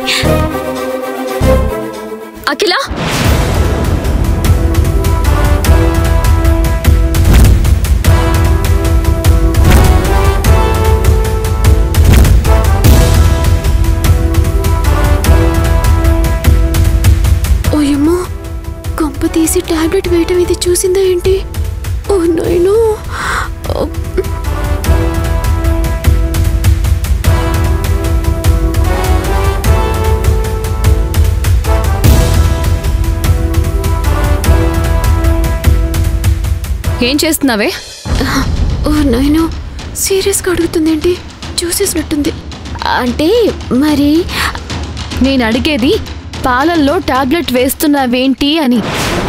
అఖిల ఓయమ్మో కొంప తీసి టాబ్లెట్ వేయటం ఇది చూసిందా ఏంటి ఓ నైను ఏం చేస్తున్నావే ఓ నైను సీరియస్గా అడుగుతుందేంటి చూసేసినట్టుంది అంటే మరి నేను అడిగేది పాలల్లో టాబ్లెట్ వేస్తున్నావేంటి అని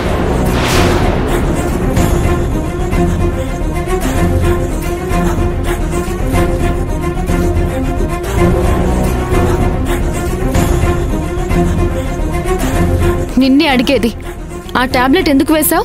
నిన్నే అడిగేది ఆ టాబ్లెట్ ఎందుకు వేశావు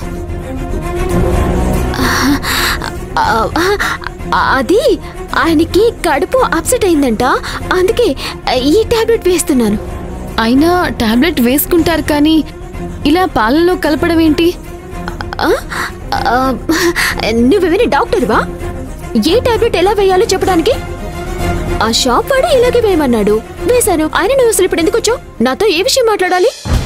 ఆ, ఆ, అది ఆయనకి కడుపు అప్సెట్ అయిందంట అందుకే ఈ టాబ్లెట్ వేస్తున్నాను అయినా టాబ్లెట్ వేసుకుంటారు కానీ ఇలా పాలల్లో కలపడం ఏంటి ఆ? ఆ, నువ్వేమైనా డాక్టర్వా ఏ టాబ్లెట్ ఎలా వేయాలో చెప్పడానికి ఆ షాప్ వాడు ఇలాగే వేయమన్నాడు వేశాను ఆయన నువ్వు అసలు ఇప్పుడు ఎందుకు వచ్చావు నాతో ఏ విషయం మాట్లాడాలి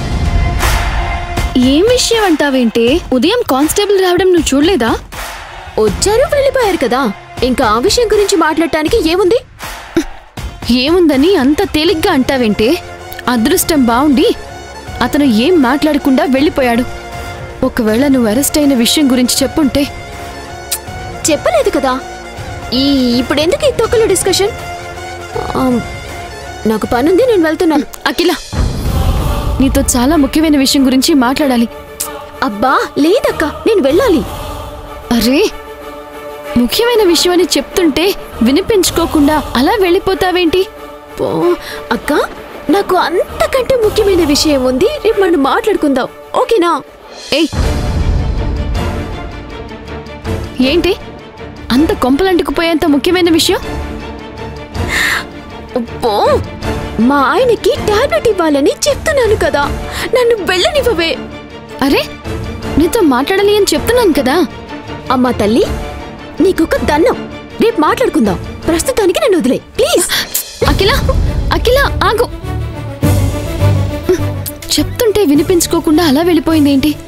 ఏం విషయం అంటావేంటి ఉదయం కానిస్టేబుల్ రావడం నువ్వు చూడలేదా వచ్చారు వెళ్ళిపోయారు కదా ఇంకా ఆ విషయం గురించి మాట్లాడటానికి ఏముంది ఏముందని అంత తేలిగ్గా అంటావేంటే అదృష్టం బావుండి అతను ఏం మాట్లాడకుండా వెళ్ళిపోయాడు ఒకవేళ నువ్వు అరెస్ట్ అయిన విషయం గురించి చెప్పుంటే చెప్పలేదు కదా ఈ ఇప్పుడు ఎందుకు ఈ తొక్కలు డిస్కషన్ ఆ, నాకు పనుంది నేను వెళ్తున్నాను అఖిల నీతో చాలా ముఖ్యమైన విషయం గురించి మాట్లాడాలి అబ్బా లేదక్క నేను వెళ్ళాలి అరే ముఖ్యమైన విషయం అని చెప్తుంటే వినిపించుకోకుండా అలా వెళ్ళిపోతావేంటి పో అక్క నాకు అంతకంటే ముఖ్యమైన విషయం ఉంది రేపు మనం మాట్లాడుకుందాం ఓకేనా ఏయ్ ఏంటి అంత కొంపలంటుకుపోయేంత ముఖ్యమైన విషయం పో మా ఆయనకి టాబ్లెట్ ఇవ్వాలని చెప్తున్నాను కదా నన్ను వెళ్ళనివ్వవే అరే నీతో మాట్లాడాలి అని చెప్తున్నాను కదా అమ్మా తల్లి నీకొక దన్నం రేపు మాట్లాడుకుందాం ప్రస్తుతానికి నన్ను వదిలే ప్లీజ్ అఖిల అఖిల ఆగు చెప్తుంటే వినిపించుకోకుండా అలా వెళ్ళిపోయిందేంటి